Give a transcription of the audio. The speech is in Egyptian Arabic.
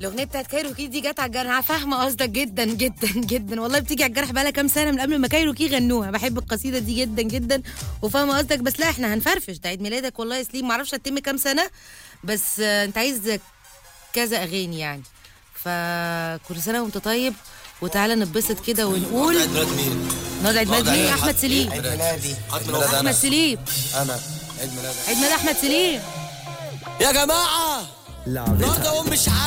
الاغنيه بتاعت كايروكي دي جت على الجرح أنا فاهمه قصدك جدا جدا جدا والله بتيجي على الجرح بقالها كام سنه من قبل ما كايروكي غنوها بحب القصيده دي جدا جدا وفاهمه قصدك بس لا احنا هنفرفش ده عيد ميلادك والله يا سليم معرفش هتتم كام سنه بس آه، انت عايز كذا اغاني يعني فكل سنه وانت طيب وتعالى نتبسط كده ونقول عيد ميلاد مين؟ النهارده عيد ميلاد مين احمد سليم عيد ميلادي عيد ميلاد احمد انا سليم انا عيد ميلاد عيد ميلاد احمد سليم يا جماعه النهارده يوم مش